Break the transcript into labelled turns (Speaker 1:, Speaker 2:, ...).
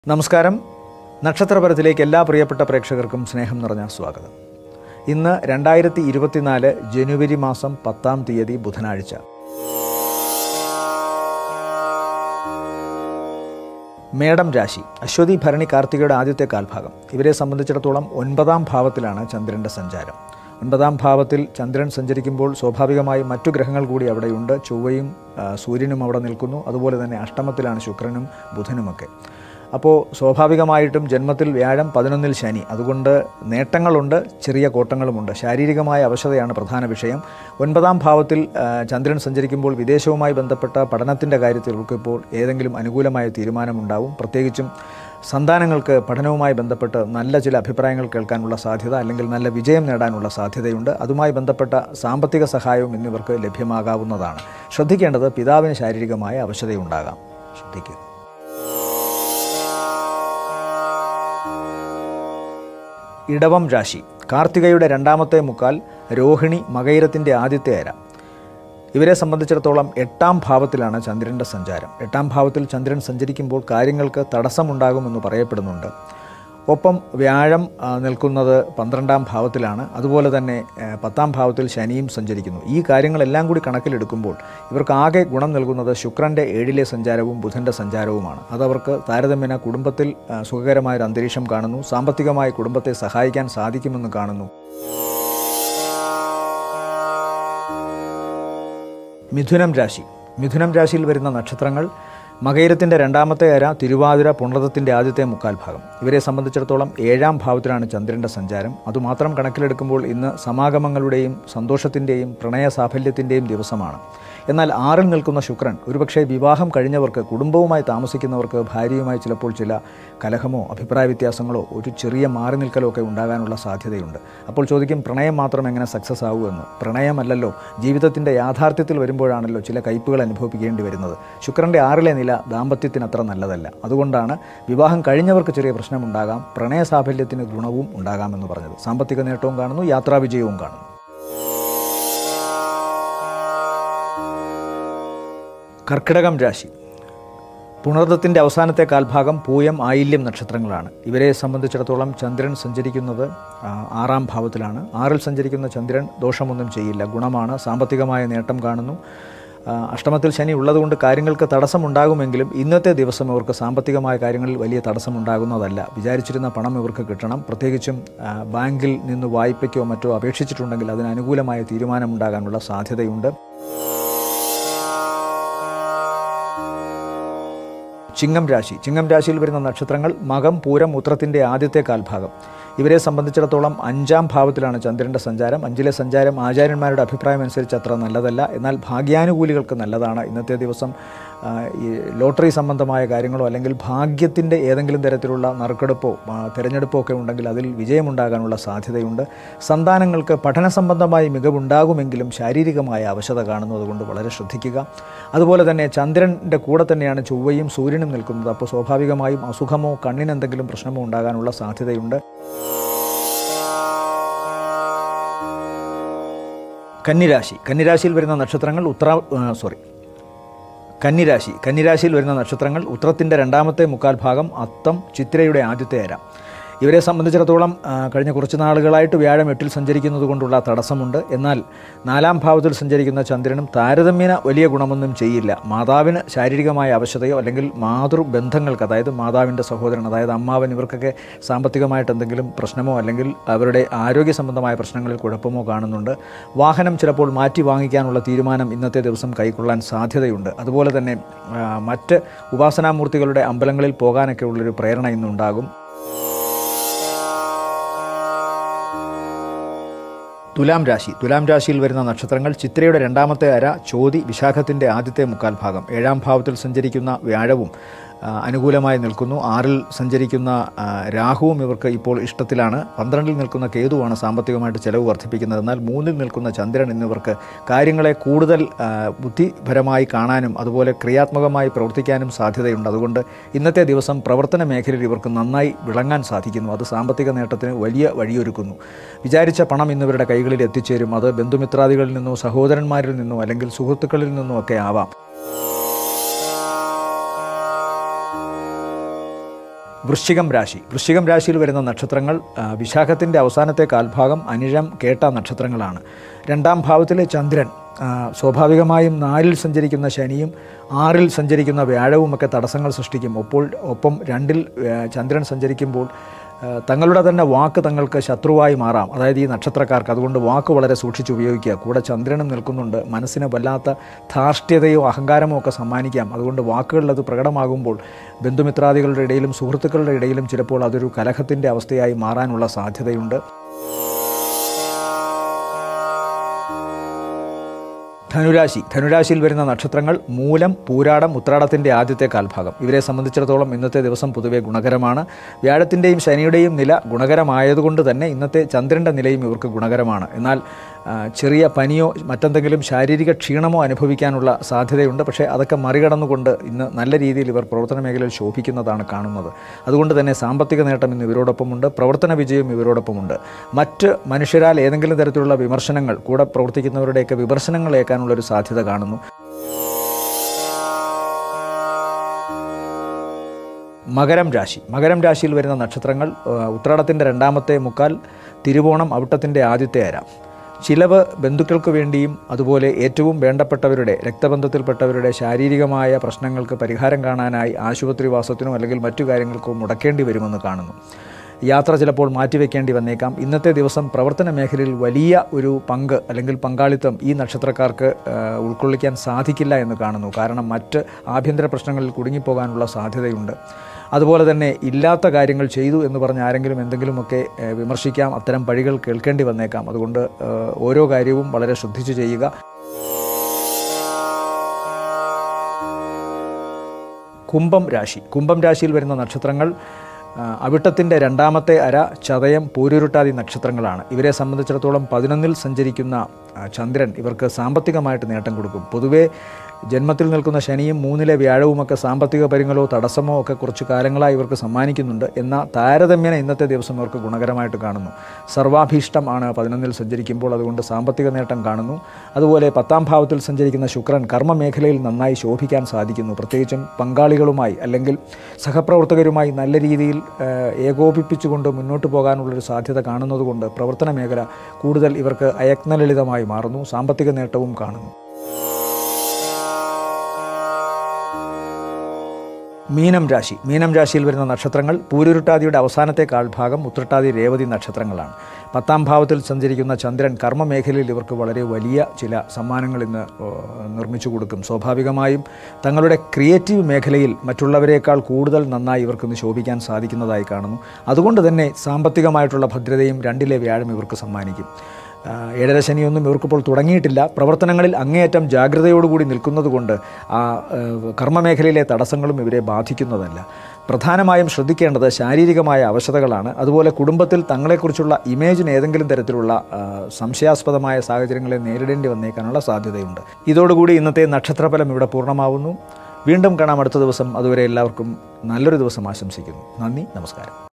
Speaker 1: നമസ്കാരം നക്ഷത്രപരത്തിലേക്ക് എല്ലാ പ്രിയപ്പെട്ട പ്രേക്ഷകർക്കും സ്നേഹം നിറഞ്ഞ സ്വാഗതം ഇന്ന് രണ്ടായിരത്തി ഇരുപത്തിനാല് ജനുവരി മാസം പത്താം തീയതി ബുധനാഴ്ച മേടം രാശി അശ്വതി ഭരണി കാർത്തികയുടെ ആദ്യത്തെ കാൽഭാഗം ഇവരെ സംബന്ധിച്ചിടത്തോളം ഒൻപതാം ഭാവത്തിലാണ് ചന്ദ്രൻ്റെ സഞ്ചാരം ഒൻപതാം ഭാവത്തിൽ ചന്ദ്രൻ സഞ്ചരിക്കുമ്പോൾ സ്വാഭാവികമായും മറ്റു ഗ്രഹങ്ങൾ കൂടി അവിടെയുണ്ട് ചൊവ്വയും ആ, സൂര്യനും അവിടെ നിൽക്കുന്നു അതുപോലെ തന്നെ അഷ്ടമത്തിലാണ് ശുക്രനും ബുധനുമൊക്കെ അപ്പോൾ സ്വാഭാവികമായിട്ടും ജന്മത്തിൽ വ്യാഴം പതിനൊന്നിൽ ശനി അതുകൊണ്ട് നേട്ടങ്ങളുണ്ട് ചെറിയ കോട്ടങ്ങളുമുണ്ട് ശാരീരികമായ അവശതയാണ് പ്രധാന വിഷയം ഒൻപതാം ഭാവത്തിൽ ആ, ചന്ദ്രൻ സഞ്ചരിക്കുമ്പോൾ വിദേശവുമായി ബന്ധപ്പെട്ട പഠനത്തിൻ്റെ കാര്യത്തിൽ ഇപ്പോൾ ഏതെങ്കിലും അനുകൂലമായ തീരുമാനമുണ്ടാവും പ്രത്യേകിച്ചും സന്താനങ്ങൾക്ക് പഠനവുമായി ബന്ധപ്പെട്ട് നല്ല ചില അഭിപ്രായങ്ങൾ കേൾക്കാനുള്ള സാധ്യത അല്ലെങ്കിൽ നല്ല വിജയം നേടാനുള്ള സാധ്യതയുണ്ട് അതുമായി ബന്ധപ്പെട്ട സാമ്പത്തിക സഹായവും എന്നിവർക്ക് ലഭ്യമാകാവുന്നതാണ് ശ്രദ്ധിക്കേണ്ടത് പിതാവിന് ശാരീരികമായ അവശതയുണ്ടാകാം ശ്രദ്ധിക്കുക ഇടവം രാശി കാർത്തികയുടെ രണ്ടാമത്തെ മുക്കാൽ രോഹിണി മകയിരത്തിൻ്റെ ആദ്യത്തെ അര ഇവരെ സംബന്ധിച്ചിടത്തോളം എട്ടാം ഭാവത്തിലാണ് ചന്ദ്രൻ്റെ സഞ്ചാരം എട്ടാം ഭാവത്തിൽ ചന്ദ്രൻ സഞ്ചരിക്കുമ്പോൾ കാര്യങ്ങൾക്ക് തടസ്സമുണ്ടാകുമെന്ന് പറയപ്പെടുന്നുണ്ട് ഒപ്പം വ്യാഴം ആ, നിൽക്കുന്നത് പന്ത്രണ്ടാം ഭാവത്തിലാണ് അതുപോലെ തന്നെ ആ, പത്താം ഭാവത്തിൽ ശനിയും സഞ്ചരിക്കുന്നു ഈ കാര്യങ്ങളെല്ലാം കൂടി കണക്കിലെടുക്കുമ്പോൾ ഇവർക്ക് ആകെ ഗുണം നൽകുന്നത് ശുക്രൻ്റെ ഏഴിലെ സഞ്ചാരവും ബുധൻ്റെ സഞ്ചാരവുമാണ് അതവർക്ക് താരതമ്യേന കുടുംബത്തിൽ ആ, സുഖകരമായൊരു അന്തരീക്ഷം കാണുന്നു സാമ്പത്തികമായി കുടുംബത്തെ സഹായിക്കാൻ സാധിക്കുമെന്ന് കാണുന്നു മിഥുനം രാശി മിഥുനം രാശിയിൽ വരുന്ന നക്ഷത്രങ്ങൾ മകയിരത്തിൻ്റെ രണ്ടാമത്തെ അര തിരുവാതിര പുണർത്തത്തിൻ്റെ ആദ്യത്തെ മുക്കാൽ ഭാഗം ഇവരെ സംബന്ധിച്ചിടത്തോളം ഏഴാം ഭാവത്തിലാണ് ചന്ദ്രൻ്റെ സഞ്ചാരം അതുമാത്രം കണക്കിലെടുക്കുമ്പോൾ ഇന്ന് സമാഗമങ്ങളുടെയും സന്തോഷത്തിൻ്റെയും പ്രണയ സാഫല്യത്തിൻ്റെയും ദിവസമാണ് എന്നാൽ ആറിൽ നിൽക്കുന്ന ശുക്രൻ ഒരുപക്ഷെ വിവാഹം കഴിഞ്ഞവർക്ക് കുടുംബവുമായി താമസിക്കുന്നവർക്ക് ഭാര്യയുമായി ചിലപ്പോൾ ചില കലഹമോ അഭിപ്രായ വ്യത്യാസങ്ങളോ ഒരു ചെറിയ മാറി നിൽക്കലോ ഒക്കെ ഉണ്ടാകാനുള്ള സാധ്യതയുണ്ട് അപ്പോൾ ചോദിക്കും പ്രണയം മാത്രം എങ്ങനെ സക്സസ് ആവൂ എന്ന് പ്രണയമല്ലല്ലോ ജീവിതത്തിൻ്റെ യാഥാർത്ഥ്യത്തിൽ വരുമ്പോഴാണല്ലോ ചില കയ്പുകൾ അനുഭവിക്കേണ്ടി വരുന്നത് ശുക്രൻ്റെ ആറിലെ നില ദാമ്പത്യത്തിന് അത്ര നല്ലതല്ല അതുകൊണ്ടാണ് വിവാഹം കഴിഞ്ഞവർക്ക് ചെറിയ പ്രശ്നമുണ്ടാകാം പ്രണയ സാഫല്യത്തിന് ഗുണവും ഉണ്ടാകാമെന്ന് പറഞ്ഞത് സാമ്പത്തിക നേട്ടവും കാണുന്നു യാത്രാവിജയവും കാണുന്നു കർക്കിടകം രാശി പുണർദത്തിൻ്റെ അവസാനത്തെ കാൽഭാഗം പൂയം ആയില്യം നക്ഷത്രങ്ങളാണ് ഇവരെ സംബന്ധിച്ചിടത്തോളം ചന്ദ്രൻ സഞ്ചരിക്കുന്നത് ആ, ആറാം ഭാവത്തിലാണ് ആറിൽ സഞ്ചരിക്കുന്ന ചന്ദ്രൻ ദോഷമൊന്നും ചെയ്യില്ല ഗുണമാണ് സാമ്പത്തികമായ നേട്ടം കാണുന്നു ആ, അഷ്ടമത്തിൽ ശനി ഉള്ളതുകൊണ്ട് കാര്യങ്ങൾക്ക് തടസ്സമുണ്ടാകുമെങ്കിലും ഇന്നത്തെ ദിവസം ഇവർക്ക് സാമ്പത്തികമായ കാര്യങ്ങളിൽ വലിയ തടസ്സമുണ്ടാകുന്നതല്ല വിചാരിച്ചിരുന്ന പണം ഇവർക്ക് കിട്ടണം പ്രത്യേകിച്ചും ആ, ബാങ്കിൽ നിന്ന് വായ്പയ്ക്കോ മറ്റോ അപേക്ഷിച്ചിട്ടുണ്ടെങ്കിൽ അതിന് അനുകൂലമായ തീരുമാനമുണ്ടാകാനുള്ള സാധ്യതയുണ്ട് ചിങ്ങം രാശി ചിങ്ങം രാശിയിൽ വരുന്ന നക്ഷത്രങ്ങൾ മകം പൂരം ഉത്രത്തിൻ്റെ ആദ്യത്തെ കാൽഭാഗം ഇവരെ സംബന്ധിച്ചിടത്തോളം അഞ്ചാം ഭാവത്തിലാണ് ചന്ദ്രൻ്റെ സഞ്ചാരം അഞ്ചിലെ സഞ്ചാരം ആചാര്യന്മാരുടെ അഭിപ്രായം അനുസരിച്ച് അത്ര നല്ലതല്ല എന്നാൽ ഭാഗ്യാനുകൂലികൾക്ക് നല്ലതാണ് ഇന്നത്തെ ദിവസം ആ, ഈ ലോട്ടറി സംബന്ധമായ കാര്യങ്ങളോ അല്ലെങ്കിൽ ഭാഗ്യത്തിൻ്റെ ഏതെങ്കിലും തരത്തിലുള്ള നറുക്കെടുപ്പോ ആ, തിരഞ്ഞെടുപ്പോ ഒക്കെ ഉണ്ടെങ്കിൽ അതിൽ വിജയമുണ്ടാകാനുള്ള സാധ്യതയുണ്ട് സന്താനങ്ങൾക്ക് പഠന സംബന്ധമായി മികവുണ്ടാകുമെങ്കിലും ശാരീരികമായ അവശത കാണുന്നു അതുകൊണ്ട് വളരെ ശ്രദ്ധിക്കുക അതുപോലെ തന്നെ ചന്ദ്രൻ്റെ കൂടെ തന്നെയാണ് ചൊവ്വയും സൂര്യനും നിൽക്കുന്നത് അപ്പോൾ സ്വാഭാവികമായും അസുഖമോ കണ്ണിനെന്തെങ്കിലും പ്രശ്നമോ ഉണ്ടാകാനുള്ള സാധ്യതയുണ്ട് കന്നിരാശി കന്നിരാശിയിൽ വരുന്ന നക്ഷത്രങ്ങൾ ഉത്തര സോറി കന്നിരാശി കന്നിരാശിയിൽ വരുന്ന നക്ഷത്രങ്ങൾ ഉത്രത്തിൻ്റെ രണ്ടാമത്തെ മുക്കാൽ ഭാഗം അത്തം ചിത്രയുടെ ആദ്യത്തെ അര ഇവരെ സംബന്ധിച്ചിടത്തോളം ആ, കഴിഞ്ഞ കുറച്ച് നാളുകളായിട്ട് വ്യാഴം എട്ടിൽ സഞ്ചരിക്കുന്നത് കൊണ്ടുള്ള തടസ്സമുണ്ട് എന്നാൽ നാലാം ഭാവത്തിൽ സഞ്ചരിക്കുന്ന ചന്ദ്രനും താരതമ്യേന വലിയ ഗുണമൊന്നും ചെയ്യില്ല മാതാവിന് ശാരീരികമായ അവശതയോ അല്ലെങ്കിൽ മാതൃബന്ധങ്ങൾക്ക് അതായത് മാതാവിൻ്റെ സഹോദരൻ അതായത് അമ്മാവൻ ഇവർക്കൊക്കെ സാമ്പത്തികമായിട്ട് എന്തെങ്കിലും പ്രശ്നമോ അല്ലെങ്കിൽ അവരുടെ ആരോഗ്യ സംബന്ധമായ പ്രശ്നങ്ങളിൽ കുഴപ്പമോ കാണുന്നുണ്ട് വാഹനം ചിലപ്പോൾ മാറ്റി വാങ്ങിക്കാനുള്ള തീരുമാനം ഇന്നത്തെ ദിവസം കൈക്കൊള്ളാൻ സാധ്യതയുണ്ട് അതുപോലെ തന്നെ ആ, മറ്റ് ഉപാസനാമൂർത്തികളുടെ അമ്പലങ്ങളിൽ പോകാനൊക്കെ ഉള്ളൊരു പ്രേരണ ഇന്നുണ്ടാകും തുലാം രാശി തുലാം രാശിയിൽ വരുന്ന നക്ഷത്രങ്ങൾ ചിത്രയുടെ രണ്ടാമത്തെ അര ചോതി വിശാഖത്തിൻ്റെ ആദ്യത്തെ മുക്കാൽ ഭാഗം ഏഴാം ഭാവത്തിൽ സഞ്ചരിക്കുന്ന വ്യാഴവും ആ, അനുകൂലമായി നിൽക്കുന്നു ആറിൽ സഞ്ചരിക്കുന്ന ആ, രാഹുവും ഇവർക്ക് ഇപ്പോൾ ഇഷ്ടത്തിലാണ് പന്ത്രണ്ടിൽ നിൽക്കുന്ന കേതുവാണ് സാമ്പത്തികമായിട്ട് ചെലവ് വർദ്ധിപ്പിക്കുന്നത് എന്നാൽ മൂന്നിൽ നിൽക്കുന്ന ചന്ദ്രൻ എന്നിവർക്ക് കാര്യങ്ങളെ കൂടുതൽ ആ, ബുദ്ധിപരമായി കാണാനും അതുപോലെ ക്രിയാത്മകമായി പ്രവർത്തിക്കാനും സാധ്യതയുണ്ട് അതുകൊണ്ട് ഇന്നത്തെ ദിവസം പ്രവർത്തന മേഖലയിൽ ഇവർക്ക് നന്നായി വിളങ്ങാൻ സാധിക്കുന്നു അത് സാമ്പത്തിക നേട്ടത്തിന് വലിയ വഴിയൊരുക്കുന്നു വിചാരിച്ച പണം ഇന്നിവരുടെ കൈകളിൽ എത്തിച്ചേരും അത് ബന്ധുമിത്രാദികളിൽ നിന്നോ സഹോദരന്മാരിൽ നിന്നോ അല്ലെങ്കിൽ സുഹൃത്തുക്കളിൽ നിന്നോ ഒക്കെ ആവാം വൃശ്ചികം രാശി വൃശ്ചികം രാശിയിൽ വരുന്ന നക്ഷത്രങ്ങൾ ആ, വിശാഖത്തിൻ്റെ അവസാനത്തെ കാൽഭാഗം അനിഴം കേട്ട നക്ഷത്രങ്ങളാണ് രണ്ടാം ഭാവത്തിലെ ചന്ദ്രൻ ആ, സ്വാഭാവികമായും നാലിൽ സഞ്ചരിക്കുന്ന ശനിയും ആറിൽ സഞ്ചരിക്കുന്ന വ്യാഴവുമൊക്കെ തടസ്സങ്ങൾ സൃഷ്ടിക്കും ഒപ്പോൾ ഒപ്പം രണ്ടിൽ ആ, ചന്ദ്രൻ സഞ്ചരിക്കുമ്പോൾ ആ, തങ്ങളുടെ തന്നെ വാക്ക് തങ്ങൾക്ക് ശത്രുവായി മാറാം അതായത് ഈ നക്ഷത്രക്കാർക്ക് അതുകൊണ്ട് വാക്ക് വളരെ സൂക്ഷിച്ച് ഉപയോഗിക്കുക കൂടെ ചന്ദ്രനും നിൽക്കുന്നുണ്ട് മനസ്സിന് വല്ലാത്ത ധാർഷ്ട്യതയോ അഹങ്കാരമോ ഒക്കെ സമ്മാനിക്കാം അതുകൊണ്ട് വാക്കുകളിൽ അത് പ്രകടമാകുമ്പോൾ ബന്ധുമിത്രാദികളുടെ ഇടയിലും സുഹൃത്തുക്കളുടെ ഇടയിലും ചിലപ്പോൾ അതൊരു കലഹത്തിൻ്റെ അവസ്ഥയായി മാറാനുള്ള സാധ്യതയുണ്ട് ധനുരാശി ധനുരാശിയിൽ വരുന്ന നക്ഷത്രങ്ങൾ മൂലം പൂരാടം ഉത്രാടത്തിൻ്റെ ആദ്യത്തെ കാൽഭാഗം ഇവരെ സംബന്ധിച്ചിടത്തോളം ഇന്നത്തെ ദിവസം പൊതുവെ ഗുണകരമാണ് വ്യാഴത്തിൻ്റെയും ശനിയുടെയും നില ഗുണകരമായതുകൊണ്ട് തന്നെ ഇന്നത്തെ ചന്ദ്രൻ്റെ നിലയും ഇവർക്ക് ഗുണകരമാണ് എന്നാൽ ആ, ചെറിയ പനിയോ മറ്റെന്തെങ്കിലും ശാരീരിക ക്ഷീണമോ അനുഭവിക്കാനുള്ള സാധ്യതയുണ്ട് പക്ഷേ അതൊക്കെ മറികടന്നുകൊണ്ട് ഇന്ന് നല്ല രീതിയിൽ ഇവർ പ്രവർത്തന മേഖലയിൽ ശോഭിക്കുന്നതാണ് കാണുന്നത് അതുകൊണ്ട് തന്നെ സാമ്പത്തിക നേട്ടം ഇന്ന് ഇവരോടൊപ്പമുണ്ട് പ്രവർത്തന വിജയം ഇവരോടൊപ്പമുണ്ട് മറ്റ് മനുഷ്യരാൽ ഏതെങ്കിലും തരത്തിലുള്ള വിമർശനങ്ങൾ കൂടെ പ്രവർത്തിക്കുന്നവരുടെയൊക്കെ വിമർശനങ്ങൾ ഏൽക്കാനുള്ളൊരു സാധ്യത കാണുന്നു മകരം രാശി മകരം രാശിയിൽ വരുന്ന നക്ഷത്രങ്ങൾ ആ, ഉത്രാടത്തിൻ്റെ രണ്ടാമത്തെ മുക്കാൽ തിരുവോണം അവിട്ടത്തിൻ്റെ ആദ്യത്തെ അര ചിലവ് ബന്ധുക്കൾക്ക് വേണ്ടിയും അതുപോലെ ഏറ്റവും വേണ്ടപ്പെട്ടവരുടെ രക്തബന്ധത്തിൽപ്പെട്ടവരുടെ ശാരീരികമായ പ്രശ്നങ്ങൾക്ക് പരിഹാരം കാണാനായി ആശുപത്രിവാസത്തിനോ അല്ലെങ്കിൽ മറ്റു കാര്യങ്ങൾക്കോ മുടക്കേണ്ടി വരുമെന്ന് കാണുന്നു യാത്ര ചിലപ്പോൾ മാറ്റിവെക്കേണ്ടി വന്നേക്കാം ഇന്നത്തെ ദിവസം പ്രവർത്തന മേഖലയിൽ വലിയ ഒരു പങ്ക് അല്ലെങ്കിൽ പങ്കാളിത്തം ഈ നക്ഷത്രക്കാർക്ക് ആ, ഉൾക്കൊള്ളിക്കാൻ സാധിക്കില്ല എന്ന് കാണുന്നു കാരണം മറ്റ് ആഭ്യന്തര പ്രശ്നങ്ങളിൽ കുടുങ്ങിപ്പോകാനുള്ള സാധ്യതയുണ്ട് അതുപോലെ തന്നെ ഇല്ലാത്ത കാര്യങ്ങൾ ചെയ്തു എന്ന് പറഞ്ഞ് ആരെങ്കിലും എന്തെങ്കിലുമൊക്കെ ആ, വിമർശിക്കാം അത്തരം പഴികൾ കേൾക്കേണ്ടി വന്നേക്കാം അതുകൊണ്ട് ആ, ഓരോ കാര്യവും വളരെ ശ്രദ്ധിച്ചു ചെയ്യുക കുംഭം രാശി കുംഭം രാശിയിൽ വരുന്ന നക്ഷത്രങ്ങൾ ആ, അവിട്ടത്തിൻ്റെ രണ്ടാമത്തെ അര ചതയം പൂരുരുട്ടാതി നക്ഷത്രങ്ങളാണ് ഇവരെ സംബന്ധിച്ചിടത്തോളം പതിനൊന്നിൽ സഞ്ചരിക്കുന്ന ആ, ചന്ദ്രൻ ഇവർക്ക് സാമ്പത്തികമായിട്ട് നേട്ടം കൊടുക്കും പൊതുവേ ജന്മത്തിൽ നിൽക്കുന്ന ശനിയും മൂന്നിലെ വ്യാഴവുമൊക്കെ സാമ്പത്തിക പരിങ്ങളോ തടസ്സമോ ഒക്കെ കുറച്ച് കാലങ്ങളായി ഇവർക്ക് സമ്മാനിക്കുന്നുണ്ട് എന്നാൽ താരതമ്യേന ഇന്നത്തെ ദിവസം ഇവർക്ക് ഗുണകരമായിട്ട് കാണുന്നു സർവാഭീഷ്ടം ആണ് പതിനൊന്നിൽ സഞ്ചരിക്കുമ്പോൾ അതുകൊണ്ട് സാമ്പത്തിക നേട്ടം കാണുന്നു അതുപോലെ പത്താം ഭാവത്തിൽ സഞ്ചരിക്കുന്ന ശുക്രൻ കർമ്മ മേഖലയിൽ നന്നായി ശോഭിക്കാൻ സാധിക്കുന്നു പ്രത്യേകിച്ചും പങ്കാളികളുമായി അല്ലെങ്കിൽ സഹപ്രവർത്തകരുമായി നല്ല രീതിയിൽ ആ, ഏകോപിപ്പിച്ചുകൊണ്ട് മുന്നോട്ട് പോകാനുള്ളൊരു സാധ്യത കാണുന്നതുകൊണ്ട് പ്രവർത്തന മേഖല കൂടുതൽ ഇവർക്ക് അയജ്ഞലളിതമായി മാറുന്നു സാമ്പത്തിക നേട്ടവും കാണുന്നു മീനം രാശി മീനം രാശിയിൽ വരുന്ന നക്ഷത്രങ്ങൾ പൂരുരുട്ടാതിയുടെ അവസാനത്തെ കാൽഭാഗം ഉത്രട്ടാതി രേവതി നക്ഷത്രങ്ങളാണ് പത്താം ഭാവത്തിൽ സഞ്ചരിക്കുന്ന ചന്ദ്രൻ കർമ്മ മേഖലയിൽ ഇവർക്ക് വളരെ വലിയ ചില സമ്മാനങ്ങൾ ഇന്ന് ഓ, നിർമ്മിച്ചു കൊടുക്കും സ്വാഭാവികമായും തങ്ങളുടെ ക്രിയേറ്റീവ് മേഖലയിൽ മറ്റുള്ളവരെക്കാൾ കൂടുതൽ നന്നായി ഇവർക്ക് ഇന്ന് ശോഭിക്കാൻ സാധിക്കുന്നതായി കാണുന്നു അതുകൊണ്ട് തന്നെ സാമ്പത്തികമായിട്ടുള്ള ഭദ്രതയും രണ്ടിലെ വ്യാഴം ഇവർക്ക് സമ്മാനിക്കും ആ, ഏഴര ശനിയൊന്നും ഇവർക്കിപ്പോൾ തുടങ്ങിയിട്ടില്ല പ്രവർത്തനങ്ങളിൽ അങ്ങേയറ്റം ജാഗ്രതയോടുകൂടി നിൽക്കുന്നതുകൊണ്ട് ആ ഏഹ്, കർമ്മമേഖലയിലെ തടസ്സങ്ങളും ഇവരെ ബാധിക്കുന്നതല്ല പ്രധാനമായും ശ്രദ്ധിക്കേണ്ടത് ശാരീരികമായ അവശതകളാണ് അതുപോലെ കുടുംബത്തിൽ തങ്ങളെക്കുറിച്ചുള്ള ഇമേജിന് ഏതെങ്കിലും തരത്തിലുള്ള ആ, സംശയാസ്പദമായ സാഹചര്യങ്ങളെ നേരിടേണ്ടി വന്നേക്കാനുള്ള സാധ്യതയുണ്ട് ഇതോടുകൂടി ഇന്നത്തെ നക്ഷത്രഫലം ഇവിടെ പൂർണ്ണമാവുന്നു വീണ്ടും കാണാം അടുത്ത ദിവസം അതുവരെ എല്ലാവർക്കും നല്ലൊരു ദിവസം ആശംസിക്കുന്നു നന്ദി നമസ്കാരം